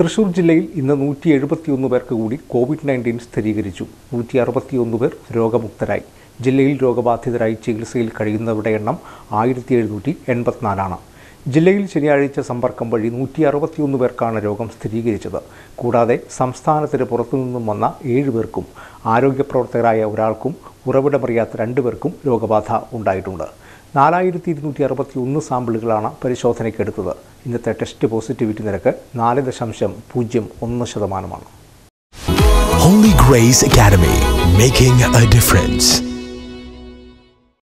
തൃശൂർ ജില്ലയിൽ ഇന്ന് നൂറ്റി എഴുപത്തിയൊന്ന് പേർക്ക് കൂടി കോവിഡ് നയൻറ്റീൻ സ്ഥിരീകരിച്ചു നൂറ്റി അറുപത്തിയൊന്ന് പേർ രോഗമുക്തരായി ജില്ലയിൽ രോഗബാധിതരായി ചികിത്സയിൽ കഴിയുന്നവരുടെ എണ്ണം ആയിരത്തി എഴുന്നൂറ്റി എൺപത്തിനാലാണ് ജില്ലയിൽ ശനിയാഴ്ച സമ്പർക്കം വഴി നൂറ്റി അറുപത്തിയൊന്ന് പേർക്കാണ് രോഗം സ്ഥിരീകരിച്ചത് കൂടാതെ സംസ്ഥാനത്തിന് പുറത്തുനിന്നും വന്ന ഏഴ് പേർക്കും ആരോഗ്യ പ്രവർത്തകരായ ഒരാൾക്കും ഉറവിടമറിയാത്ത രണ്ടു പേർക്കും രോഗബാധ ഉണ്ടായിട്ടുണ്ട് നാലായിരത്തി ഇരുന്നൂറ്റി അറുപത്തി ഒന്ന് സാമ്പിളുകളാണ് പരിശോധനയ്ക്കെടുത്തത് ഇന്നത്തെ ടെസ്റ്റ് പോസിറ്റിവിറ്റി നിരക്ക് നാല് ദശാംശം പൂജ്യം ഒന്ന് ശതമാനമാണ് Holy Grace Academy, making a difference.